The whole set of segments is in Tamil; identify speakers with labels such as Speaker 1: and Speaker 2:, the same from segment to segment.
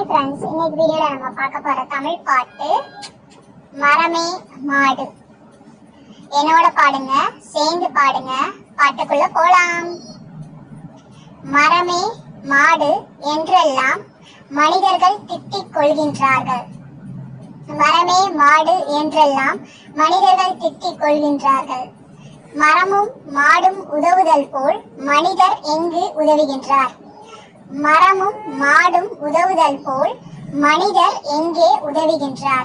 Speaker 1: ஃப்ரெண்ட்ஸ் இன்னைக்கு வீடியோல நம்ம பார்க்க போற தமிழ் பாட்டு மரமே மாடு என்னோட பாடுங்க சேர்ந்து பாடுங்க பாட்டுக்குள்ள போலாம் மரமே மாடு என்றெல்லாம் மனிதர்கள் திட்டிக் கொள்கின்றார்கள் மரமே மாடு என்றெல்லாம் மனிதர்கள் திட்டிக் கொள்கின்றார்கள் மரமும் மாடும் உதவுதல் போல் மனிதர் எங்கு உதவுகின்றார் மரமும் மாடும் உதவுதல் போல் மனிதர் எங்கே உதவுகின்றார்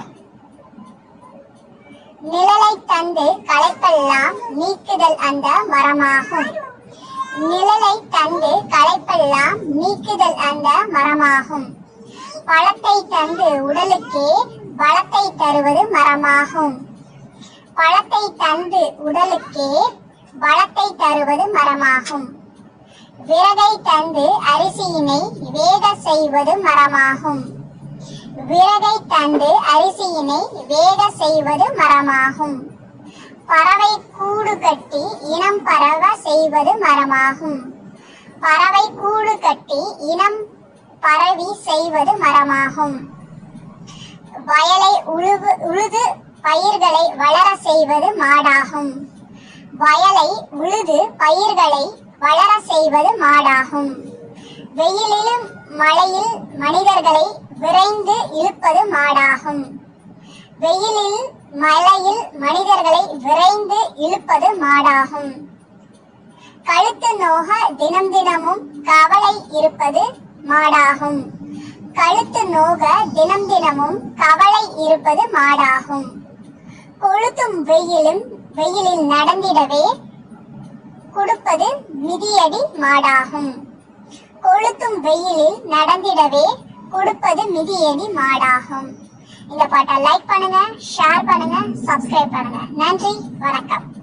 Speaker 1: நிழலை தந்து களைப்பெல்லாம் நீக்குதல் அந்த மரமாகும் நிழலை தந்து களைப்பெல்லாம் நீக்குதல் அந்த மரமாகும் பழத்தை தந்து உடலுக்கே பலத்தை தருவது மரமாகும் பழத்தை தந்து உடலுக்கே பலத்தை தருவது மரமாகும் விறகை தந்து அரிசியினை வேக செய்வது மரமாகும் விறகை தந்து அரிசியினை வேக செய்வது மரமாகும் பறவை கூடு கட்டி இனம் பரவ செய்வது மரமாகும் பறவை கூடு கட்டி இனம் பரவி செய்வது மரமாகும் வயலை உழுவு உழுது பயிர்களை வளர செய்வது மாடாகும் வயலை உழுது பயிர்களை வளர செய்வது மாடாகும் வெயிலிலும் மழையில் மனிதர்களை விரைந்து இழுப்பது மாடாகும் வெயிலில் மழையில் மனிதர்களை விரைந்து இழுப்பது மாடாகும் கழுத்து நோக தினம் தினமும் கவலை இருப்பது மாடாகும் கழுத்து நோக தினம் தினமும் கவலை இருப்பது மாடாகும் கொளுத்தும் வெயிலும் வெயிலில் நடந்திடவே கொடுப்பது மிதியடி மாடாகும் கொளுத்தும் வெயிலில் நடந்திடவே கொடுப்பது மிதியடி மாடாகும் இந்த பாட்டை லைக் பண்ணுங்க ஷேர் பண்ணுங்க சப்ஸ்கிரைப் பண்ணுங்க நன்றி வணக்கம்